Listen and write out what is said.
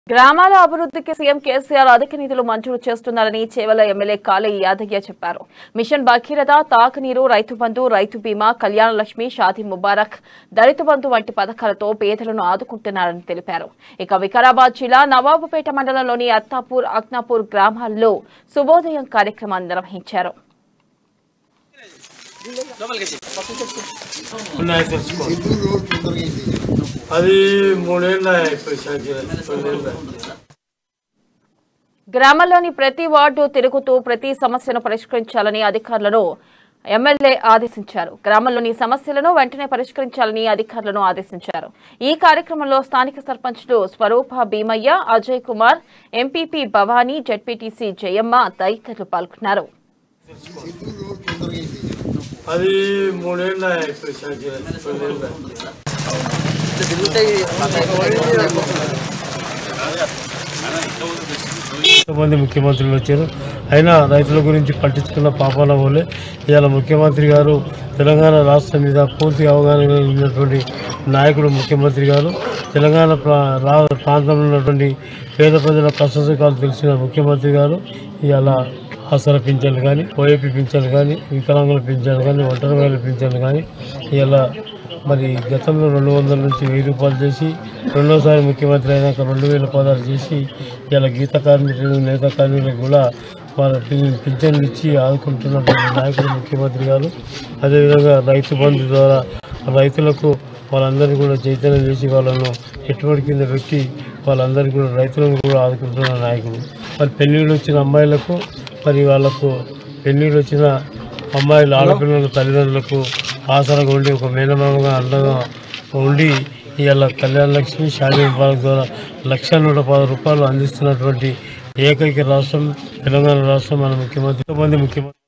గ్రామాల అభివృద్ధికి సీఎం కేసీఆర్ అధిక నిధులు మంజూరు చేస్తున్నారని చేవల ఎమ్మెల్యే కాళీ యాదయ్య చెప్పారు మిషన్ భగీరథ తాగునీరు రైతు బంధు రైతు బీమా కళ్యాణ లక్ష్మి షాదీ ముబారక్ దళిత బంధు వంటి పథకాలతో పేదలను ఆదుకుంటున్నారని తెలిపారు ఇక వికారాబాద్ జిల్లా నవాబుపేట మండలంలోని అత్తాపూర్ అగ్నాపూర్ గ్రామాల్లో శుభోదయం కార్యక్రమాన్ని నిర్వహించారు ఉన్నాయి తెలుసుకో అది మూడేళ్ళ ఇప్పుడు శాంతి రెండేళ్ళ గ్రామంలోని ప్రతి వార్డు తిరుగుతూ ప్రతి సమస్యను పరిష్కరించాలని అధికారులను ఎమ్మెల్యే ఆదేశించారు గ్రామంలోని సమస్యలను వెంటనే పరిష్కరించాలని అధికారులను ఆదేశించారు ఈ కార్యక్రమంలో స్థానిక సర్పంచ్లు స్వరూప భీమయ్య అజయ్ కుమార్ ఎంపీపీ భవానీ జడ్పీటీసీ జయమ్మ తదితరులు పాల్గొన్నారు అది మూడేళ్ళ ఇప్పుడు శాంతి రెండేళ్ళ మంది ముఖ్యమంత్రులు వచ్చారు అయినా రైతుల గురించి పట్టించుకున్న పాపాల వల్లే ఇవాళ ముఖ్యమంత్రి గారు తెలంగాణ రాష్ట్రం మీద పూర్తి అవగాహన ఉన్నటువంటి నాయకుడు ముఖ్యమంత్రి గారు తెలంగాణ ప్రా- రా- ప్రాంతంలో ఉన్నటువంటి పేద ప్రజల కష్టసుఖాలు తెలిసిన ముఖ్యమంత్రి గారు ఇవాళ ఆసర పింఛన్లు కానీ ఓఏపీ పింఛన్లు కానీ వికలాంగుల పింఛన్లు కానీ ఒంటరి మహిళల పింఛన్లు కానీ ఇలా మరి గతంలో రెండు వందల నుంచి వెయ్యి రూపాయలు చేసి రెండోసారి ముఖ్యమంత్రి అయినాక రెండు వేల పదహారు చేసి ఇలా గీత కార్మికులు నేత కార్మికులకు కూడా వాళ్ళ పి- పింఛన్లు ఇచ్చి ఆదుకుంటున్నటువంటి నాయకుడు ముఖ్యమంత్రి గారు అదేవిధంగా రైతు బంధు ద్వారా రైతులకు వాళ్ళందరినీ కూడా చైతన్యం చేసి వాళ్ళను పెట్టుబడి కింద పెట్టి వాళ్ళందరికీ కూడా రైతులను కూడా ఆదుకుంటున్న నాయకుడు మరి పెళ్ళిళ్ళు వచ్చిన అమ్మాయిలకు మరి వాళ్ళకు పెళ్ళిళ్ళు వచ్చిన అమ్మాయిలు ఆడపిల్లల తల్లిదండ్రులకు ఆసరగా ఉండి ఒక మేనమామగా అండగా ఉండి ఇవాళ కళ్యాణ లక్ష్మి షాదీ ముబారక్ ద్వారా లక్ష నూట పది రూపాయలు అందిస్తున్నటువంటి ఏకైక రాష్ట్రం తెలంగాణ రాష్ట్రం మన ముఖ్యమంత్రి మంది ముఖ్యమంత్రి